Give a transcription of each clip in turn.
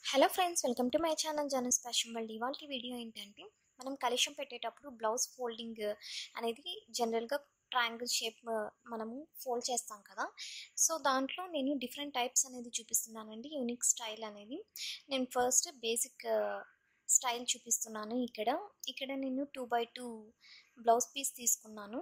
hello friends welcome to my channel Jana's fashion world ఇవాళ video ఏంటంటే మనం కలెక్షన్ పెట్టేటప్పుడు బ్లౌజ్ ఫోల్డింగ్ అనేది జనరల్గా ట్రయాంగిల్ షేప్ మనము ఫోల్డ్ చేస్తాం కదా సో దాంట్లో నేను డిఫరెంట్ టైప్స్ అనేది చూపిస్తున్నానండి యూనిక్ స్టైల్ అనేది నేను ఫస్ట్ బేసిక్ స్టైల్ చూపిస్తున్నాను ఇక్కడ ఇక్కడ నేను two by two blouse piece తీసుకున్నాను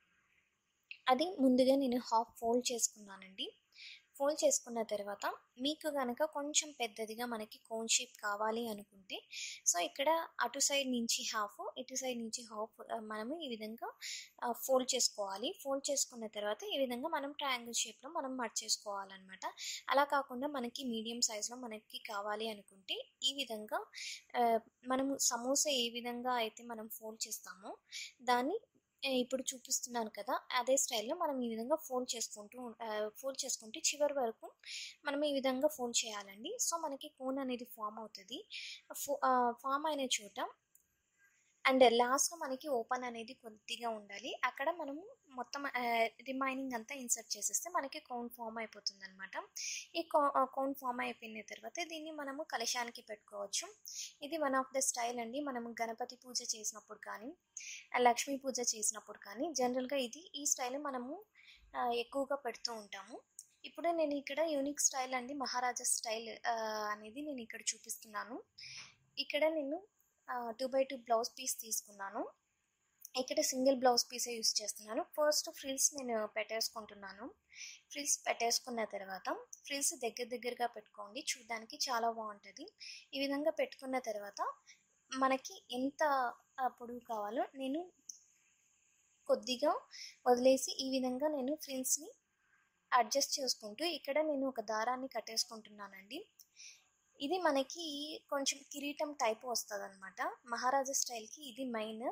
అది ముందుగా నేను హాఫ్ ఫోల్డ్ చేసుకున్నానండి ఫోల్డ్ చేసుకున్న తర్వాత మీకు కనుక కొంచెం పెద్దదిగా మనకి కోన్ షేప్ కావాలి అనుకుంటే సో ఇక్కడ అటు సైడ్ నుంచి హాఫ్ ఇటు సైడ్ నుంచి హాఫ్ మనము ఈ విధంగా ఫోల్డ్ చేసుకోవాలి ఫోల్డ్ చేసుకున్న తర్వాత ఈ విధంగా మనం ట్రయాంగిల్ షేప్లో మనం మట్ చేసుకోవాలన్నమాట అలా కాకుండా మనకి మీడియం సైజులో మనకి కావాలి అనుకుంటే ఈ విధంగా మనము సమోసా ఏ విధంగా అయితే మనం ఫోల్డ్ చేస్తామో దాన్ని ఇప్పుడు చూపిస్తున్నాను కదా అదే స్టైల్లో మనం ఈ విధంగా ఫోల్డ్ చేసుకుంటూ ఫోల్డ్ చేసుకుంటే చివరి వరకు మనం ఈ విధంగా ఫోల్డ్ చేయాలండి సో మనకి కోన్ అనేది ఫామ్ అవుతుంది ఫామ్ అయిన చోట అండ్ లాస్ట్లో మనకి ఓపెన్ అనేది కొద్దిగా ఉండాలి అక్కడ మనము మొత్తం రిమైనింగ్ అంతా ఇన్సర్ట్ చేసేస్తే మనకి కౌన్ ఫామ్ అయిపోతుంది అనమాట ఈ కౌన్ ఫామ్ అయిపోయిన తర్వాత దీన్ని మనము కలశానికి పెట్టుకోవచ్చు ఇది వన్ ఆఫ్ ద స్టైల్ అండి మనము గణపతి పూజ చేసినప్పుడు కానీ లక్ష్మీ పూజ చేసినప్పుడు కానీ జనరల్గా ఇది ఈ స్టైల్ మనము ఎక్కువగా పెడుతూ ఉంటాము ఇప్పుడు నేను ఇక్కడ యూనిక్ స్టైల్ అండి మహారాజా స్టైల్ అనేది నేను ఇక్కడ చూపిస్తున్నాను ఇక్కడ నేను two by two blouse piece తీసుకున్నాను ఇక్కడ సింగిల్ బ్లౌజ్ పీసే యూస్ చేస్తున్నాను ఫస్ట్ ఫ్రిల్స్ నేను పెట్టేసుకుంటున్నాను ఫ్రిల్స్ పెట్టేసుకున్న తర్వాత ఫ్రిల్స్ దగ్గర దగ్గరగా పెట్టుకోండి చూడడానికి చాలా బాగుంటుంది ఈ విధంగా పెట్టుకున్న తర్వాత మనకి ఎంత పొడుగు కావాలో నేను కొద్దిగా వదిలేసి ఈ విధంగా నేను ఫ్రిల్స్ని అడ్జస్ట్ చేసుకుంటూ ఇక్కడ నేను ఒక దారాన్ని కట్టేసుకుంటున్నానండి ఇది మనకి కొంచెం కిరీటం టైప్ వస్తుంది అనమాట మహారాజా స్టైల్కి ఇది మెయిన్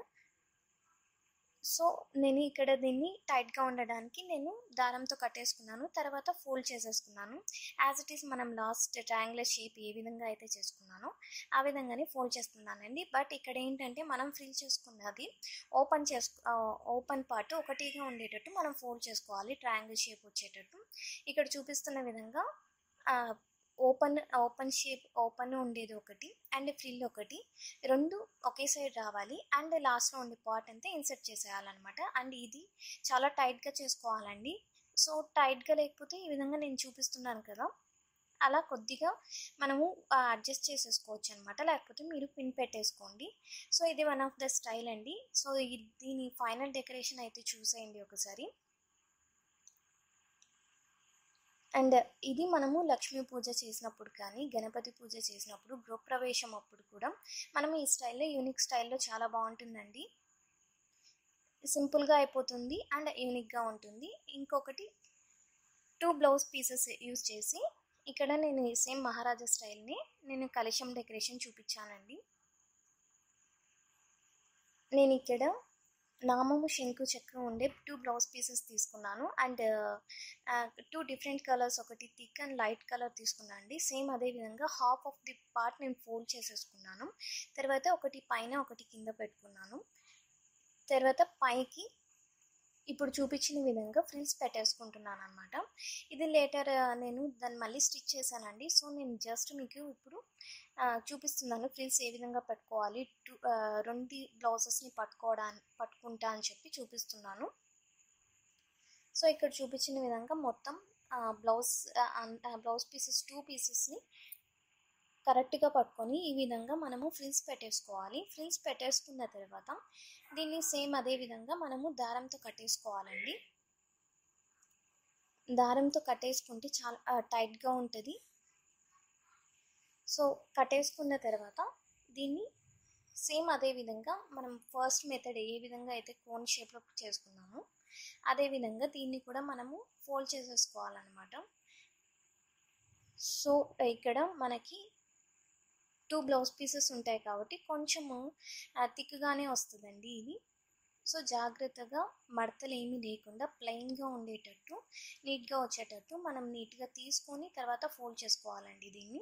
సో నేను ఇక్కడ దీన్ని టైట్గా ఉండడానికి నేను దారంతో కట్టేసుకున్నాను తర్వాత ఫోల్డ్ చేసేసుకున్నాను యాజ్ ఇట్ ఈస్ మనం లాస్ట్ ట్రయాంగులర్ షేప్ ఏ విధంగా అయితే చేసుకున్నానో ఆ విధంగానే ఫోల్డ్ చేస్తున్నానండి బట్ ఇక్కడ ఏంటంటే మనం ఫిల్ చేసుకున్నది ఓపెన్ చేసుకు ఓపెన్ పార్ట్ ఒకటిగా ఉండేటట్టు మనం ఫోల్డ్ చేసుకోవాలి ట్రయాంగిల్ షేప్ వచ్చేటట్టు ఇక్కడ చూపిస్తున్న విధంగా ఓపెన్ ఓపెన్ షేప్ ఓపెన్ ఉండేది ఒకటి అండ్ ఫ్రిల్ ఒకటి రెండు ఒకే సైడ్ రావాలి అండ్ లాస్ట్లో ఉండే పార్ట్ అంతా ఇన్సర్ట్ చేసేయాలన్నమాట అండ్ ఇది చాలా టైట్గా చేసుకోవాలండి సో టైట్గా లేకపోతే ఈ విధంగా నేను చూపిస్తున్నాను కదా అలా కొద్దిగా మనము అడ్జస్ట్ చేసేసుకోవచ్చు అనమాట లేకపోతే మీరు పిన్ పెట్టేసుకోండి సో ఇది వన్ ఆఫ్ ద స్టైల్ అండి సో దీని ఫైనల్ డెకరేషన్ అయితే చూసేయండి ఒకసారి అండ్ ఇది మనము లక్ష్మీ పూజ చేసినప్పుడు కానీ గణపతి పూజ చేసినప్పుడు గృహప్రవేశం అప్పుడు కూడా మనం ఈ స్టైల్లో యూనిక్ స్టైల్లో చాలా బాగుంటుందండి సింపుల్గా అయిపోతుంది అండ్ యూనిక్గా ఉంటుంది ఇంకొకటి టూ బ్లౌజ్ పీసెస్ యూస్ చేసి ఇక్కడ నేను సేమ్ మహారాజా స్టైల్ని నేను కలశం డెకరేషన్ చూపించానండి నేను ఇక్కడ నామము శంకు చక్రం ఉండే టూ బ్లౌజ్ పీసెస్ తీసుకున్నాను అండ్ టూ డిఫరెంట్ కలర్స్ ఒకటి థిక్ అండ్ లైట్ కలర్ తీసుకున్నాను అండి సేమ్ అదే విధంగా హాఫ్ ఆఫ్ ది పార్ట్ నేను ఫోల్డ్ చేసేసుకున్నాను తర్వాత ఒకటి పైన ఒకటి కింద పెట్టుకున్నాను తర్వాత పైకి ఇప్పుడు చూపించిన విధంగా ఫ్రిల్స్ పెట్టేసుకుంటున్నాను అనమాట ఇది లేటర్ నేను దాన్ని మళ్ళీ స్టిచ్ చేశానండి సో నేను జస్ట్ మీకు ఇప్పుడు చూపిస్తున్నాను ఫ్రిల్స్ ఏ విధంగా పెట్టుకోవాలి టూ రెండు బ్లౌజెస్ని పట్టుకోవడానికి పట్టుకుంటా అని చెప్పి చూపిస్తున్నాను సో ఇక్కడ చూపించిన విధంగా మొత్తం బ్లౌజ్ బ్లౌజ్ పీసెస్ టూ పీసెస్ని కరెక్ట్గా పట్టుకొని ఈ విధంగా మనము ఫ్రిల్స్ పెట్టేసుకోవాలి ఫ్రిల్స్ పెట్టేసుకున్న తర్వాత దీన్ని సేమ్ అదే విధంగా మనము దారంతో కట్టేసుకోవాలండి దారంతో కట్టేసుకుంటే చాలా టైట్గా ఉంటుంది సో కట్టేసుకున్న తర్వాత దీన్ని సేమ్ అదే విధంగా మనం ఫస్ట్ మెథడ్ ఏ విధంగా అయితే కోన్ షేప్లో చేసుకున్నామో అదే విధంగా దీన్ని కూడా మనము ఫోల్డ్ చేసేసుకోవాలన్నమాట సో ఇక్కడ మనకి టూ బ్లౌజ్ పీసెస్ ఉంటాయి కాబట్టి కొంచెము థిక్గానే వస్తుందండి ఇది సో జాగ్రత్తగా మడతలు ఏమీ లేకుండా ప్లెయిన్గా ఉండేటట్టు నీట్గా వచ్చేటట్టు మనం నీట్గా తీసుకొని తర్వాత ఫోల్డ్ చేసుకోవాలండి దీన్ని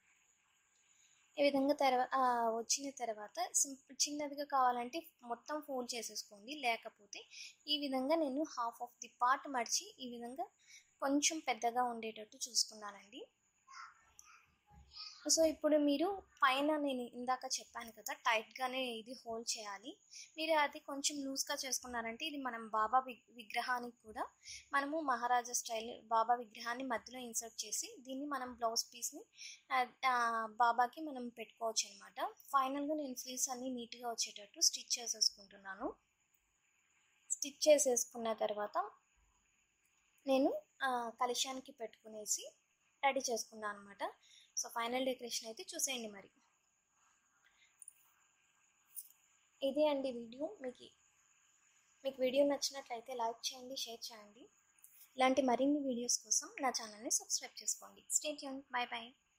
ఈ విధంగా తర్వాత వచ్చిన తర్వాత సింపుల్ చిన్నదిగా కావాలంటే మొత్తం ఫోల్డ్ చేసేసుకోండి లేకపోతే ఈ విధంగా నేను హాఫ్ ఆఫ్ ది పార్ట్ మడిచి ఈ విధంగా కొంచెం పెద్దగా ఉండేటట్టు చూసుకున్నానండి సో ఇప్పుడు మీరు పైన నేను ఇందాక చెప్పాను కదా టైట్గానే ఇది హోల్డ్ చేయాలి మీరు అది కొంచెం లూజ్గా చేసుకున్నారంటే ఇది మనం బాబా వి- విగ్రహానికి కూడా మనము మహారాజా స్టైల్ బాబా విగ్రహాన్ని మధ్యలో ఇన్సర్ట్ చేసి దీన్ని మనం బ్లౌజ్ పీస్ని బాబాకి మనం పెట్టుకోవచ్చు అనమాట ఫైనల్గా నేను ఫ్లీస్ అన్నీ నీట్గా వచ్చేటట్టు స్టిచ్ చేసేసుకుంటున్నాను స్టిచ్ చేసేసుకున్న తర్వాత నేను ఆ, కలశానికి పెట్టుకునేసి రెడీ చేసుకున్నాను అనమాట సో ఫైనల్ డెకరేషన్ అయితే చూసేయండి మరి ఇదే అండి వీడియో మీకు మీకు వీడియో నచ్చినట్లయితే లైక్ చేయండి షేర్ చేయండి ఇలాంటి మరిన్ని వీడియోస్ కోసం నా ఛానల్ని సబ్స్క్రైబ్ చేసుకోండి స్టే ట్యూన్ బాయ్ బాయ్